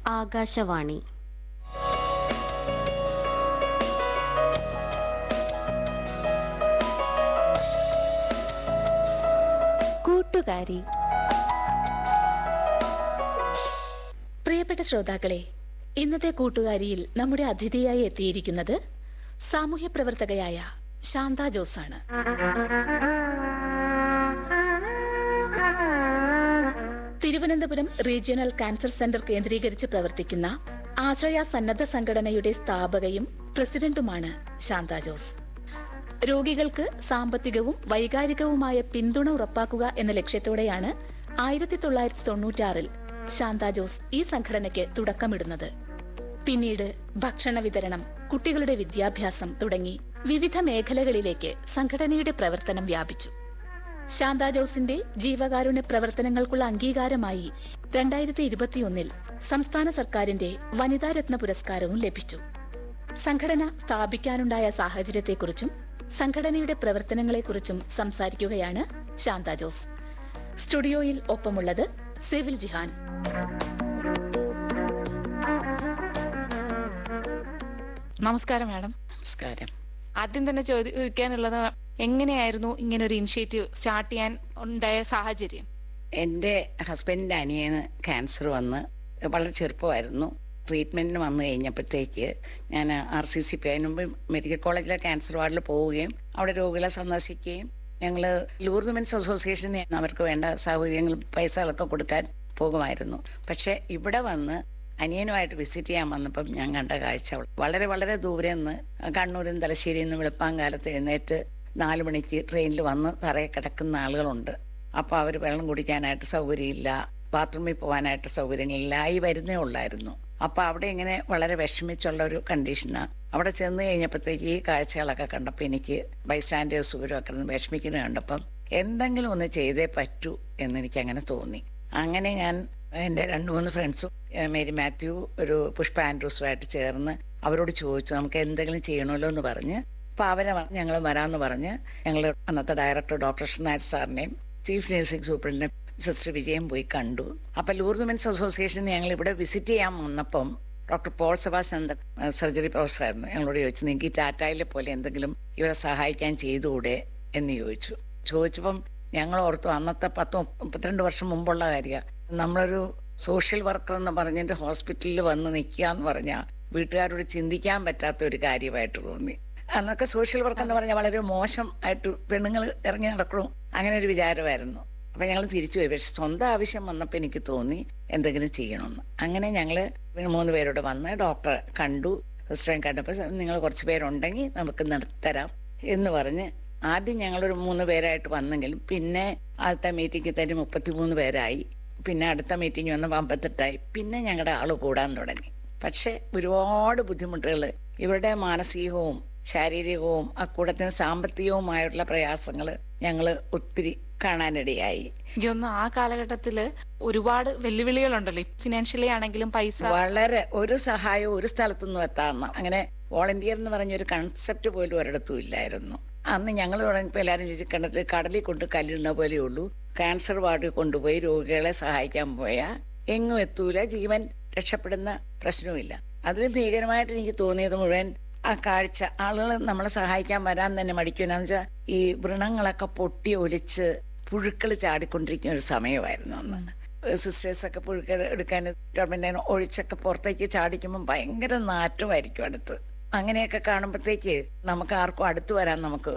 ആകാശവാണി കൂട്ടുകാരി പ്രിയപ്പെട്ട ശ്രോതാക്കളെ ഇന്നത്തെ കൂട്ടുകാരിയിൽ നമ്മുടെ അതിഥിയായി എത്തിയിരിക്കുന്നത് സാമൂഹ്യ പ്രവർത്തകയായ ശാന്ത ജോസാണ് തിരുവനന്തപുരം റീജിയണൽ ക്യാൻസർ സെന്റർ കേന്ദ്രീകരിച്ച് പ്രവർത്തിക്കുന്ന ആശ്രയ സന്നദ്ധ സംഘടനയുടെ സ്ഥാപകയും പ്രസിഡന്റുമാണ് ശാന്ത ജോസ് രോഗികൾക്ക് സാമ്പത്തികവും വൈകാരികവുമായ പിന്തുണ ഉറപ്പാക്കുക എന്ന ലക്ഷ്യത്തോടെയാണ് ആയിരത്തി തൊള്ളായിരത്തി തൊണ്ണൂറ്റാറിൽ ശാന്ത ജോസ് ഈ സംഘടനയ്ക്ക് തുടക്കമിടുന്നത് പിന്നീട് ഭക്ഷണ വിതരണം കുട്ടികളുടെ വിദ്യാഭ്യാസം തുടങ്ങി വിവിധ മേഖലകളിലേക്ക് സംഘടനയുടെ പ്രവർത്തനം വ്യാപിച്ചു ശാന്ത ജോസിന്റെ ജീവകാരുണ്യ പ്രവർത്തനങ്ങൾക്കുള്ള അംഗീകാരമായി രണ്ടായിരത്തി ഇരുപത്തിയൊന്നിൽ സംസ്ഥാന സർക്കാരിന്റെ വനിതാരത്ന പുരസ്കാരവും ലഭിച്ചു സംഘടന സ്ഥാപിക്കാനുണ്ടായ സാഹചര്യത്തെക്കുറിച്ചും സംഘടനയുടെ പ്രവർത്തനങ്ങളെക്കുറിച്ചും സംസാരിക്കുകയാണ് ശാന്ത ജോസ് സ്റ്റുഡിയോയിൽ ഒപ്പമുള്ളത് സെവിൽ ജിഹാൻ നമസ്കാരം മാഡം നമസ്കാരം ആദ്യം തന്നെ ചോദിക്കാനുള്ളത് എങ്ങനെയായിരുന്നു ഇങ്ങനെ ഒരു ഇനിഷ്യേറ്റീവ് സ്റ്റാർട്ട് ചെയ്യാൻ ഉണ്ടായ സാഹചര്യം എൻ്റെ ഹസ്ബൻഡിന്റെ അനിയന് ക്യാൻസർ വന്ന് വളരെ ചെറുപ്പമായിരുന്നു ട്രീറ്റ്മെന്റിന് വന്നു കഴിഞ്ഞപ്പോഴത്തേക്ക് ഞാൻ ആർ സി സി പി അതിന് മുമ്പ് മെഡിക്കൽ കോളേജിലെ ക്യാൻസർ വാർഡിൽ പോവുകയും അവിടെ രോഗികളെ സന്ദർശിക്കുകയും ഞങ്ങൾ ലൂർദ് മെൻസ് അസോസിയേഷന് അവർക്ക് വേണ്ട സൗകര്യങ്ങളും പൈസകളൊക്കെ കൊടുക്കാൻ പോകുമായിരുന്നു പക്ഷെ ഇവിടെ വന്ന് അനിയനുമായിട്ട് വിസിറ്റ് ചെയ്യാൻ വന്നപ്പം ഞാൻ കണ്ട കാഴ്ച വളരെ വളരെ ദൂരെ നിന്ന് കണ്ണൂരിൽ നിന്ന് തലശ്ശേരിയിൽ നിന്ന് വെളുപ്പാങ്കാലത്ത് എഴുന്നേറ്റ് നാലു മണിക്ക് ട്രെയിനിൽ വന്ന് തറയെ കിടക്കുന്ന ആളുകളുണ്ട് അപ്പൊ അവർ വെള്ളം കുടിക്കാനായിട്ട് സൗകര്യമില്ല ബാത്റൂമിൽ പോകാനായിട്ട് സൗകര്യങ്ങളില്ല ഈ വരുന്നേ ഉള്ളായിരുന്നു അപ്പൊ അവിടെ ഇങ്ങനെ വളരെ വിഷമിച്ചുള്ള ഒരു കണ്ടീഷനാ അവിടെ ചെന്ന് കഴിഞ്ഞപ്പോഴത്തേക്ക് ഈ കാഴ്ചകളൊക്കെ കണ്ടപ്പോൾ എനിക്ക് ബൈസ്റ്റാൻഡേഴ്സ് ഒക്കെ ഇരുന്ന് വിഷമിക്കുന്നത് കണ്ടപ്പം എന്തെങ്കിലും ഒന്ന് ചെയ്തേ പറ്റൂ എന്ന് എനിക്ക് അങ്ങനെ തോന്നി അങ്ങനെ ഞാൻ എന്റെ രണ്ടു മൂന്ന് ഫ്രണ്ട്സും ഏഹ് മേരി മാത്യു ഒരു പുഷ്പ ആൻഡ്രൂസുമായിട്ട് ചേർന്ന് അവരോട് ചോദിച്ചു നമുക്ക് എന്തെങ്കിലും ചെയ്യണമല്ലോ എന്ന് പറഞ്ഞ് അപ്പൊ അവരെ ഞങ്ങൾ വരാമെന്ന് പറഞ്ഞ് ഞങ്ങൾ അന്നത്തെ ഡയറക്ടർ ഡോക്ടർ നായർ സാറിനെയും ചീഫ് നഴ്സിംഗ് സൂപ്രണ്ടിനെ സിസ്റ്റർ വിജയം പോയി കണ്ടു അപ്പൊ ലൂർദ് മെൻസ് അസോസിയേഷൻ ഞങ്ങൾ ഇവിടെ വിസിറ്റ് ചെയ്യാൻ വന്നപ്പം ഡോക്ടർ പോൾ സെബാസ്റ്റ്യൻ സർജറി പ്രൊഫസറായിരുന്നു ഞങ്ങളോട് ചോദിച്ചു നിങ്ങൾക്ക് ഈ ടാറ്റായിലെ പോലെ എന്തെങ്കിലും ഇവരെ സഹായിക്കാൻ ചെയ്തുകൂടെ എന്ന് ചോദിച്ചു ചോദിച്ചപ്പം ഞങ്ങൾ ഓർത്തു അന്നത്തെ പത്ത് മുപ്പത്തിരണ്ട് വർഷം മുമ്പുള്ള കാര്യമാണ് നമ്മളൊരു സോഷ്യൽ വർക്കർ എന്ന് പറഞ്ഞിട്ട് ഹോസ്പിറ്റലിൽ വന്ന് നിൽക്കുക എന്ന് പറഞ്ഞാൽ വീട്ടുകാരോട് ചിന്തിക്കാൻ പറ്റാത്ത ഒരു കാര്യമായിട്ട് തോന്നി അന്നൊക്കെ സോഷ്യൽ വർക്ക് എന്ന് പറഞ്ഞാൽ വളരെ മോശം ആയിട്ട് പെണ്ണുങ്ങൾ ഇറങ്ങി നടക്കണു അങ്ങനെ ഒരു വിചാരമായിരുന്നു അപ്പൊ ഞങ്ങൾ തിരിച്ചു പോയി പക്ഷെ സ്വന്തം ആവശ്യം വന്നപ്പോൾ എനിക്ക് തോന്നി എന്തെങ്കിലും ചെയ്യണമെന്ന് അങ്ങനെ ഞങ്ങള് മൂന്ന് പേരോട് വന്ന് ഡോക്ടറെ കണ്ടു സിസ്റ്ററെ കണ്ടപ്പോൾ നിങ്ങൾ കുറച്ച് പേരുണ്ടെങ്കിൽ നമുക്ക് നിർത്തരാം എന്ന് പറഞ്ഞ് ആദ്യം ഞങ്ങളൊരു മൂന്ന് പേരായിട്ട് വന്നെങ്കിലും പിന്നെ ആദ്യത്തെ മീറ്റിംഗിൽ തന്നെ മുപ്പത്തിമൂന്ന് പേരായി പിന്നെ അടുത്ത മീറ്റിംഗ് വന്ന് അമ്പത്തെട്ടായി പിന്നെ ഞങ്ങളുടെ ആള് കൂടാൻ തുടങ്ങി പക്ഷെ ഒരുപാട് ബുദ്ധിമുട്ടുകൾ ഇവരുടെ മാനസികവും ശാരീരികവും അക്കൂടത്തിന് സാമ്പത്തികവുമായിട്ടുള്ള പ്രയാസങ്ങൾ ഞങ്ങൾ ഒത്തിരി കാണാനിടയായി എനിക്കൊന്ന് ആ കാലഘട്ടത്തില് ഒരുപാട് വെല്ലുവിളികളുണ്ടല്ലോ ഫിനാൻഷ്യലി ആണെങ്കിലും പൈസ വളരെ ഒരു സഹായവും ഒരു സ്ഥലത്തുനിന്നും എത്താമെന്ന് അങ്ങനെ വോളണ്ടിയർ എന്ന് പറഞ്ഞ ഒരു കൺസെപ്റ്റ് പോലും ഒരിടത്തും ഇല്ലായിരുന്നു അന്ന് ഞങ്ങൾ തുടങ്ങിയപ്പോൾ എല്ലാവരും ചോദിച്ചു കണ്ടിട്ട് കടലിൽ കൊണ്ട് കല്ലിടുന്ന പോലെയേ ഉള്ളൂ ക്യാൻസർ വാർഡിൽ കൊണ്ടുപോയി രോഗികളെ സഹായിക്കാൻ പോയാൽ എങ്ങും എത്തൂല ജീവൻ രക്ഷപ്പെടുന്ന പ്രശ്നവുമില്ല അതിലും ഭീകരമായിട്ട് എനിക്ക് തോന്നിയത് മുഴുവൻ ആ കാഴ്ച ആളുകൾ നമ്മളെ സഹായിക്കാൻ വരാൻ തന്നെ മടിക്കുമെന്നു വെച്ചാൽ ഈ വൃണങ്ങളൊക്കെ പൊട്ടി ഒലിച്ച് പുഴുക്കൾ ചാടിക്കൊണ്ടിരിക്കുന്ന ഒരു സമയമായിരുന്നു അന്ന് സിസ്റ്റേഴ്സ് ഒക്കെ പുഴുക്കൾ എടുക്കാൻ പിന്നെ ഒഴിച്ചൊക്കെ പുറത്തേക്ക് ചാടിക്കുമ്പോൾ ഭയങ്കര നാറ്റമായിരിക്കും അടുത്ത് അങ്ങനെയൊക്കെ കാണുമ്പോഴത്തേക്ക് നമുക്ക് ആർക്കും അടുത്ത് വരാൻ നമുക്ക്